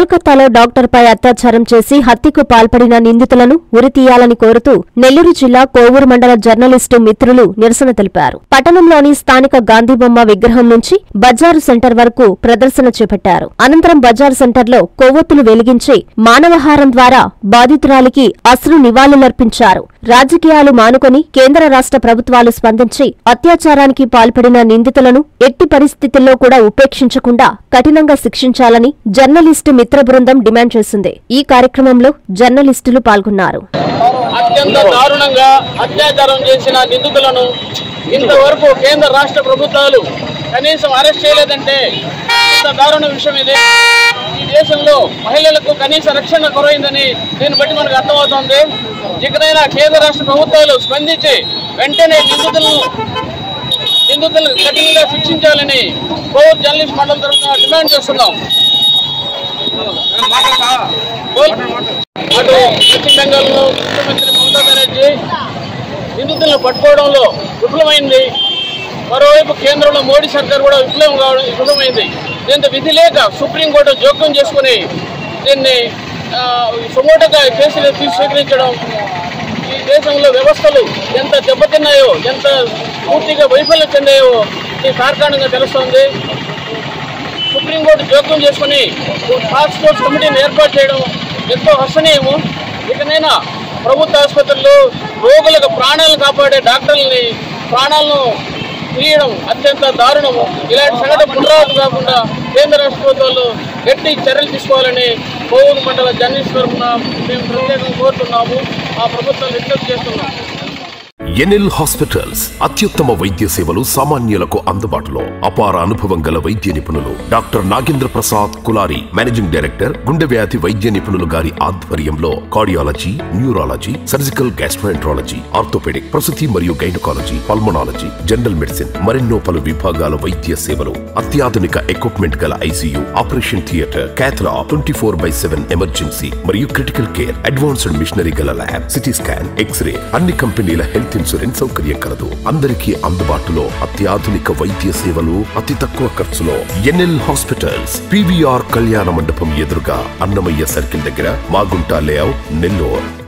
కోల్కతాలో డాక్టర్పై అత్యాచారం చేసి హత్యకు పాల్పడిన నిందితులను ఉరితీయాలని కోరుతూ నెల్లూరు జిల్లా కోవూరు మండల జర్నలిస్టు మిత్రులు నిరసన తెలిపారు పట్టణంలోని స్థానిక గాంధీబొమ్మ విగ్రహం నుంచి బజారు సెంటర్ వరకు ప్రదర్శన చేపట్టారు అనంతరం బజారు సెంటర్లో కొవ్వొత్తులు వెలిగించి మానవహారం ద్వారా బాధితురాలికి అశ్రు నివాళులర్పించారు రాజకీయాలు మానుకొని కేంద్ర రాష్ట్ర ప్రభుత్వాలు స్పందించి అత్యాచారానికి పాల్పడిన నిందితులను ఎట్టి పరిస్థితుల్లో కూడా ఉపేక్షించకుండా కఠినంగా శిక్షించాలని జర్నలిస్టు మిత్ర బృందం డిమాండ్ చేసింది ఈ కార్యక్రమంలో జర్నలిస్టులు పాల్గొన్నారు అత్యంత దారుణంగా అత్యాచారం చేసిన నిందితులను ఇంతవరకు కేంద్ర రాష్ట్ర ప్రభుత్వాలు కనీసం అరెస్ట్ చేయలేదంటే ఇంత దారుణ విషయం ఇది ఈ దేశంలో మహిళలకు కనీస రక్షణ కొరైందని దీన్ని బట్టి మనకు అర్థమవుతోంది ఇకనైనా కేంద్ర రాష్ట్ర ప్రభుత్వాలు స్పందించి వెంటనే నిందితులను నిందితులను కఠినంగా శిక్షించాలని కోవూరు జర్నలిస్ట్ మండలం తరఫున డిమాండ్ చేస్తున్నాం అటు పశ్చిమ బెంగాల్లో ముఖ్యమంత్రి మమతా బెనర్జీ నిందితులను పట్టుకోవడంలో విఫలమైంది మరోవైపు కేంద్రంలో మోడీ సర్కార్ కూడా విఫలం కావడం విఫలమైంది దీంతో విధి లేక సుప్రీంకోర్టు జోక్యం చేసుకుని దీన్ని ఆ, సుమోటోగా కేసులు తీసి స్వీకరించడం ఈ దేశంలో వ్యవస్థలు ఎంత దెబ్బతిన్నాయో ఎంత పూర్తిగా వైఫల్యం చెందాయో ఈ తార్కాణంగా తెలుస్తోంది సుప్రీంకోర్టు జోక్యం చేసుకుని టాస్క్ ఫోర్స్ కమిటీని ఏర్పాటు చేయడం ఎంతో హర్షణీయము ఇకనైనా ప్రభుత్వ ఆసుపత్రుల్లో రోగులకు ప్రాణాలను కాపాడే డాక్టర్లని ప్రాణాలను తీయడం అత్యంత దారుణము ఇలాంటి సంఘటన పునరావృతం కాకుండా కేంద్ర రాష్ట్ర ప్రభుత్వాలు గట్టి చర్యలు తీసుకోవాలని కోవూరు మండల జర్నలిస్ట్ తరఫున మేము ప్రత్యేకంగా కోరుతున్నాము ఆ ప్రభుత్వాలు విజ్ఞప్తి చేస్తున్నాం ఎన్ఎల్ హాస్పిటల్స్ అత్యుత్తమ వైద్య సేవలు సామాన్యులకు అందుబాటులో అపార అనుభవం గల వైద్య నిపుణులు doctor Nagendra Prasad Kulari managing director గుండె వ్యాధి వైద్య నిపుణులు గారి ఆధ్వర్యంలో cardiology neurology surgical gastroenterology orthopaedic ప్రసూతి మరియు గైనకాలజీ పల్మనాలజీ జనరల్ మెడిసిన్ మరెన్నో పలు విభాగాల వైద్య సేవలు అత్యాధునిక ఎక్విప్మెంట్ గల ICU operation theatre cath lab twenty four by seven emergency మరియు క్రిటికల్ కేర్ అడ్వాన్స్డ్ మిషనరీ గల ల్యాబ్ సిటీ స్కాన్ ఎక్స్రే అన్ని కంపెనీల హెల్త్ ఇన్సూరెన్స్ సౌకర్యం కలదు అందరికీ అందుబాటులో అత్యాధునిక వైద్య సేవలు అతి తక్కువ ఖర్చులో ఎన్ఎల్ హాస్పిటల్స్ పివిఆర్ కళ్యాణ మండపం ఎదురుగా అన్నమయ్య సర్కిల్ దగ్గర మాగుంట లేఅవుట్ నెల్లూరు